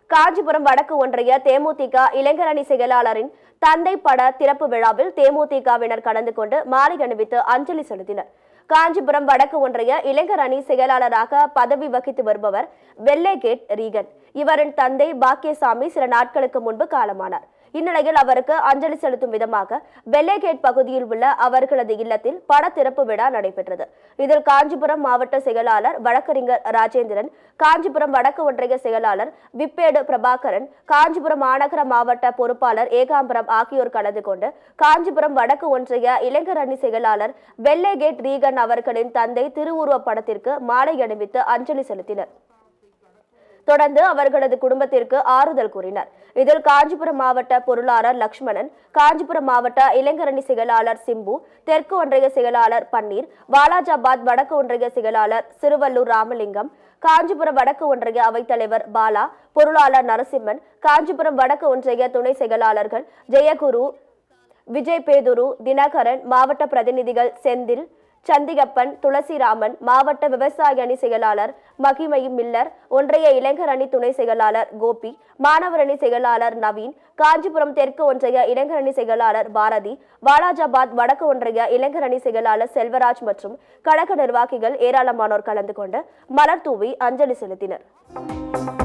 காஞ்சிபுரம் வடக்கு ஒன்றிய தேமுதிக இளைஞரணி செயலாளரின் தந்தை பட திறப்பு விழாவில் தேமுதிகவினர் கலந்து கொண்டு மாலை அணிவித்து அஞ்சலி செலுத்தினர் காஞ்சிபுரம் வடக்கு ஒன்றிய இளைஞர் அணி செயலாளராக பதவி வகித்து வருபவர் வெள்ளைகேட் ரீகன் இவரின் தந்தை பாக்கியசாமி சில நாட்களுக்கு முன்பு காலமானார் இந்நிலையில் அவருக்கு அஞ்சலி செலுத்தும் விதமாக வெள்ளைகேட் பகுதியில் உள்ள அவர்களது இல்லத்தில் பட திறப்பு விழா நடைபெற்றது இதில் காஞ்சிபுரம் மாவட்ட செயலாளர் வழக்கறிஞர் ராஜேந்திரன் காஞ்சிபுரம் வடக்கு ஒன்றிய செயலாளர் விப்பேடு பிரபாகரன் காஞ்சிபுரம் மாநகர மாவட்ட பொறுப்பாளர் ஏகாம்பரம் ஆகியோர் கலந்து கொண்டு காஞ்சிபுரம் வடக்கு ஒன்றிய இளைஞர் அணி செயலாளர் வெள்ளைகேட் ரீகன் அவர்களின் தந்தை திருவுருவப் படத்திற்கு மாலை அணிவித்து அஞ்சலி செலுத்தினர் தொடர்ந்து அவர்களது குடும்பத்திற்கு ஆறுதல் கூறினர் இதில் காஞ்சிபுரம் மாவட்ட பொருளாளர் லக்ஷ்மணன் காஞ்சிபுரம் மாவட்ட இளைஞரணி செயலாளர் சிம்பு தெற்கு ஒன்றிய செயலாளர் பன்னீர் வாலாஜாபாத் வடக்கு ஒன்றிய செயலாளர் சிறுவல்லூர் ராமலிங்கம் காஞ்சிபுரம் வடக்கு ஒன்றிய அவைத்தலைவர் பாலா பொருளாளர் நரசிம்மன் காஞ்சிபுரம் வடக்கு ஒன்றிய துணை செயலாளர்கள் ஜெயகுரு விஜய் பேதுரு தினகரன் மாவட்ட பிரதிநிதிகள் செந்தில் சந்திகப்பன் துளசிராமன் மாவட்ட விவசாய அணி செயலாளர் மகிமை மில்லர் ஒன்றிய இளைஞர் அணி துணை செயலாளர் கோபி மாணவர் அணி செயலாளர் நவீன் காஞ்சிபுரம் தெற்கு ஒன்றிய இளைஞர் அணி செயலாளர் பாரதி வாலாஜாபாத் வடக்கு ஒன்றிய இளைஞர் அணி செயலாளர் செல்வராஜ் மற்றும் கழக நிர்வாகிகள் ஏராளமானோர் கலந்து கொண்டு மலர் தூவி அஞ்சலி செலுத்தினர்